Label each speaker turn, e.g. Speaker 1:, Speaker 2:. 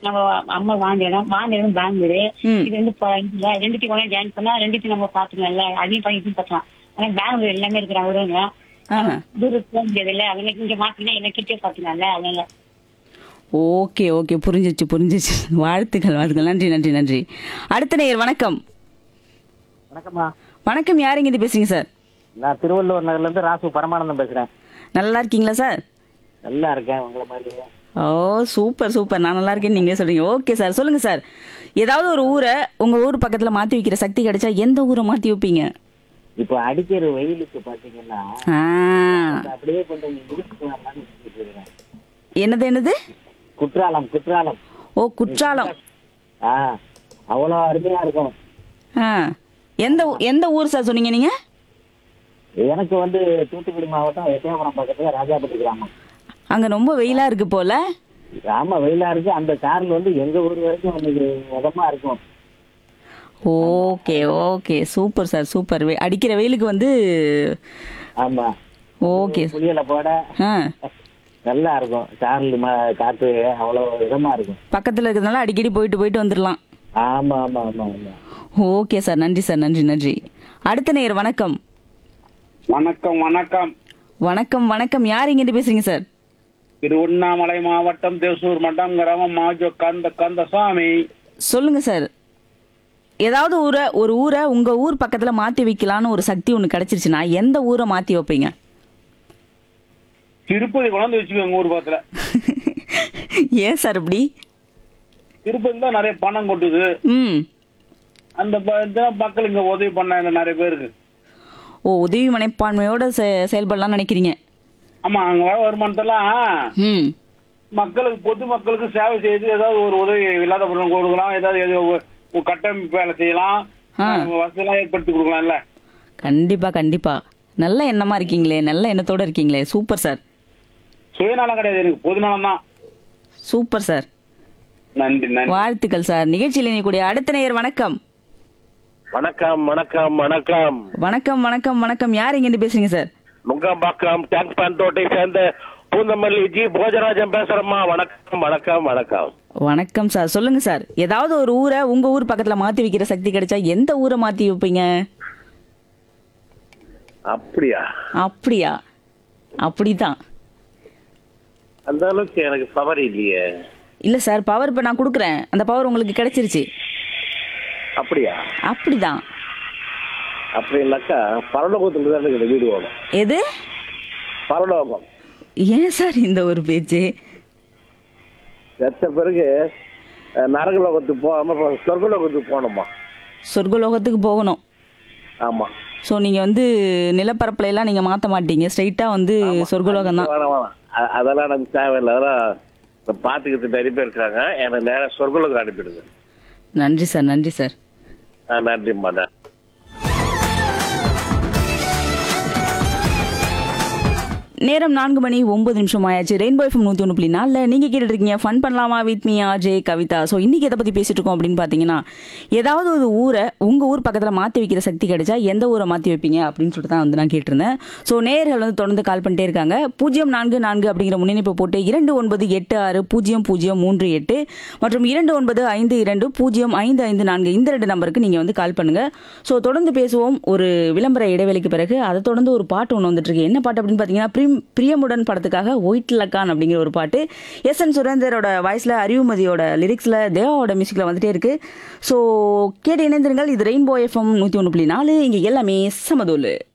Speaker 1: நம்ம அம்மா வாங்க இடம் வாங்க இடம் பெங்களூரு
Speaker 2: ம்.
Speaker 1: இது வந்து ப- இதுல ரெண்டுத்தையும் ஒண்ணா ஜாயின் பண்ணா ரெண்டுத்தையும் நம்ம பாத்துக்கலாம்ல அதையும் பண்ணி இதையும் பார்க்கலாம் ஆனா பெங்களூர் எல்லாமே இருக்கிறாங்க விடுங்க
Speaker 2: ஆஹா.
Speaker 1: தூரத்துக்கு போக முடியாது இல்ல அவங்க இங்க மாத்தினா என்ன கிட்டே பாத்துக்கலாம்ல அதனால
Speaker 2: ஓகே ஓகே புரிஞ்சிச்சு புரிஞ்சிச்சு வாழ்த்துக்கள் வாழ்த்துக்கள் நன்றி நன்றி நன்றி அடுத்த நேயர் வணக்கம்
Speaker 3: வணக்கம்மா
Speaker 2: வணக்கம் யாருங்க இது பேசுறீங்க சார்
Speaker 3: நான் திருவள்ளுவர் நகர்ல இருந்து ராசு பரமானந்தம் பேசுறேன்
Speaker 2: நல்லா இருக்கீங்களா சார்
Speaker 3: நல்லா இருக்கேன் உங்களை மாதிரி
Speaker 2: ஓ சூப்பர் சூப்பர் நான் நல்லா இருக்கேன்னு நீங்களே சொல்றீங்க ஓகே சார் சொல்லுங்க சார் ஏதாவது ஒரு ஊரை உங்க ஊர் பக்கத்துல மாத்தி வைக்கிற சக்தி கிடைச்சா எந்த ஊரை மாத்தி வைப்பீங்க
Speaker 3: இப்போ அடிக்கிற வெயிலுக்கு பாத்தீங்கன்னா
Speaker 2: ஆ,
Speaker 3: அப்படியே கொஞ்சம் இழுத்துட்டு வரலாம்னு நினைச்சிட்டு இருக்கிறேன்.
Speaker 2: என்னது என்னது
Speaker 3: குற்றாலம் குற்றாலம்
Speaker 2: ஓ குற்றாலம்
Speaker 3: ஆ அவ்வளோ அருமையா இருக்கும்
Speaker 2: ஆ எந்த ஊ- எந்த ஊர் சார் சொன்னீங்க நீங்க
Speaker 3: எனக்கு வந்து தூத்துக்குடி மாவட்டம் எட்டயபுரம் பக்கத்துல ராஜாபட்டி கிராமம்
Speaker 2: அங்க ரொம்ப வெயிலா இருக்கு போல
Speaker 3: ஆமா வெயிலா இருக்கு அந்த கார்ல வந்து எங்க ஊர் வரைக்கும் வந்து இதமா இருக்கும்
Speaker 2: okay okay super sir super வெ- அடிக்கிற வெயிலுக்கு வந்து
Speaker 3: ஆமா
Speaker 2: ஓகே
Speaker 3: புளியல போட
Speaker 2: ஆ
Speaker 3: நல்லா இருக்கும் கார்ல ம- காத்து அவ்வளவு இதமா இருக்கும்
Speaker 2: பக்கத்துல இருக்கிறதுனால அடிக்கடி போயிட்டு போயிட்டு வந்துடலாம்
Speaker 3: ஆமா ஆமா ஆமா ஆமா
Speaker 2: ஓகே சார் நன்றி சார் நன்றி நன்றி அடுத்த நேயர் வணக்கம்
Speaker 4: வணக்கம் வணக்கம்
Speaker 2: வணக்கம் வணக்கம் யார் இங்கிருந்து பேசுறீங்க சார்
Speaker 4: திருவண்ணாமலை மாவட்டம் தேசூர் மட்டம் கிராமம் மாஜோ கந்த கந்தசாமி
Speaker 2: சொல்லுங்க சார் ஏதாவது ஊரை ஒரு ஊரை உங்க ஊர் பக்கத்துல மாத்தி வைக்கலான்னு ஒரு சக்தி ஒண்ணு கிடைச்சிருச்சுன்னா எந்த ஊரை மாத்தி வைப்பீங்க
Speaker 4: திருப்பதி கொண்டாந்து வச்சுக்கோங்க ஊர் பக்கத்துல
Speaker 2: ஏன் சார் இப்படி
Speaker 4: திருப்பதி தான் நிறைய பணம் கொட்டுது
Speaker 2: ம்
Speaker 4: அந்த ப- இந்த மக்கள் இங்க உதவி பண்ணாங்க நிறைய பேருக்கு
Speaker 2: ஓ உதவி மனைப்பான்மையோட செ- செயல்படலாம்னு நினைக்கிறீங்க
Speaker 4: ஆமா அங்க வர வருமானத்தெல்லாம்
Speaker 2: ம்
Speaker 4: மக்களுக்கு பொது மக்களுக்கு சேவை செய்து ஏதாவது ஒரு உதவி இல்லாத பொருள் கொடுக்கலாம் ஏதாவது எது ஒரு- ஒரு கட்டமைப்பு வேலை செய்யலாம்
Speaker 2: ஆ.
Speaker 4: வசதியெல்லாம் ஏற்படுத்தி கொடுக்கலாம்ல
Speaker 2: கண்டிப்பா கண்டிப்பா நல்ல எண்ணமா இருக்கீங்களே நல்ல எண்ணத்தோட இருக்கீங்களே சூப்பர் சார்
Speaker 4: சுயநலம் கிடையாது எனக்கு பொதுநலம் தான்
Speaker 2: சூப்பர் சார்
Speaker 4: நன்றி நன்றி
Speaker 2: வாழ்த்துக்கள் சார் நிகழ்ச்சியில் இணையக்கூடிய அடுத்த நேயர் வணக்கம்
Speaker 5: வணக்கம் வணக்கம் வணக்கம்
Speaker 2: வணக்கம் வணக்கம் வணக்கம் யார் இங்கிருந்து பேசுறீங்க சார்
Speaker 5: நுங்கம்பாக்கம் டேங்க் பந்தோட்டை சேர்ந்த பூந்தமல்லி ஜி போஜராஜன் பேசுறேம்மா வணக்கம் வணக்கம் வணக்கம்
Speaker 2: வணக்கம் சார் சொல்லுங்க சார் ஏதாவது ஒரு ஊரை உங்க ஊர் பக்கத்துல மாத்தி வைக்கிற சக்தி கிடைச்சா எந்த ஊரை மாத்தி வைப்பீங்க
Speaker 5: அப்படியா
Speaker 2: அப்படியா அப்படிதான்
Speaker 5: அந்த அளவுக்கு எனக்கு பவர் இல்லையே
Speaker 2: இல்ல சார் பவர் இப்ப நான் கொடுக்குறேன் அந்த பவர் உங்களுக்கு கிடைச்சிருச்சு
Speaker 5: அப்படியா
Speaker 2: அப்படிதான்
Speaker 5: அப்படின்னாக்கா பரலோகத்துக்கு தான் எனக்கு வீடு வேணும்
Speaker 2: எது
Speaker 5: பரலோகம்
Speaker 2: ஏன் சார் இந்த ஒரு பேச்சு
Speaker 5: செத்த பிறகு அஹ், நரகலோகத்துக்கு போகாம இப்ப சொர்க்கலோகத்துக்கு போகணுமா
Speaker 2: சொர்க்கலோகத்துக்கு போகணும்
Speaker 5: ஆமா
Speaker 2: ஸோ நீங்க வந்து நிலப்பரப்புல எல்லாம் நீங்க மாத்த மாட்டீங்க ஸ்ட்ரைட்டா வந்து சொர்க்கலோகம் தான்
Speaker 5: வேணாம் வேணாம் அ- அதெல்லாம் எனக்கு தேவையில்லை அதெல்லாம் இப்ப பாத்துக்கிட்டு நிறைய பேர் இருக்காங்க எனக்கு நேரம் சொர்க்கலோகம் அனுப்பிடுங்க
Speaker 2: நன்றி சார் நன்றி சார்
Speaker 5: ஆ, நன்றிம்மா நன்றி
Speaker 2: நேரம் நான்கு மணி ஒன்பது நிமிஷம் ஆயாச்சு ரெயின்போ எஃப்எம் நூற்றி ஒன்று புள்ளி நாலில் நீங்கள் கேட்டுட்டு இருக்கீங்க ஃபன் பண்ணலாமா with me RJ Kavitha so இன்னைக்கு எதை பற்றி பேசிட்டு இருக்கோம் அப்படின்னு பார்த்தீங்கன்னா ஏதாவது ஒரு ஊரை உங்கள் ஊர் பக்கத்தில் மாற்றி வைக்கிற சக்தி கிடைச்சா எந்த ஊரை மாற்றி வைப்பீங்க அப்படின்னு சொல்லிட்டு தான் வந்து நான் கேட்டிருந்தேன் ஸோ நேயர்கள் வந்து தொடர்ந்து கால் பண்ணிட்டே இருக்காங்க பூஜ்ஜியம் நான்கு நான்கு அப்படிங்கிற முன்னிணைப்பு போட்டு இரண்டு ஒன்பது எட்டு ஆறு பூஜ்ஜியம் பூஜ்ஜியம் மூன்று எட்டு மற்றும் இரண்டு ஒன்பது ஐந்து இரண்டு பூஜ்ஜியம் ஐந்து ஐந்து நான்கு இந்த ரெண்டு நம்பருக்கு நீங்கள் வந்து கால் பண்ணுங்க ஸோ தொடர்ந்து பேசுவோம் ஒரு விளம்பர இடைவேளைக்கு பிறகு அதை தொடர்ந்து ஒரு பாட்டு ஒன்று வந்துட்டு இருக்கு என்ன பாட்டு அப்படின்னு பார்த்தீங்கன்னா பிரிம் பிரியமுடன் படத்துக்காக ஒயிட் லக்கான் அப்படிங்கிற ஒரு பாட்டு எஸ் என் சுரேந்தரோட வாய்ஸில் அறிவுமதியோட லிரிக்ஸில் தேவாவோட மியூசிக்கில் வந்துட்டே இருக்கு ஸோ கேட்டு இணைந்திருங்கள் இது ரெயின்போ எஃப்எம் நூற்றி ஒன்று புள்ளி நாலு இங்கே எல்லாமே சமதோலு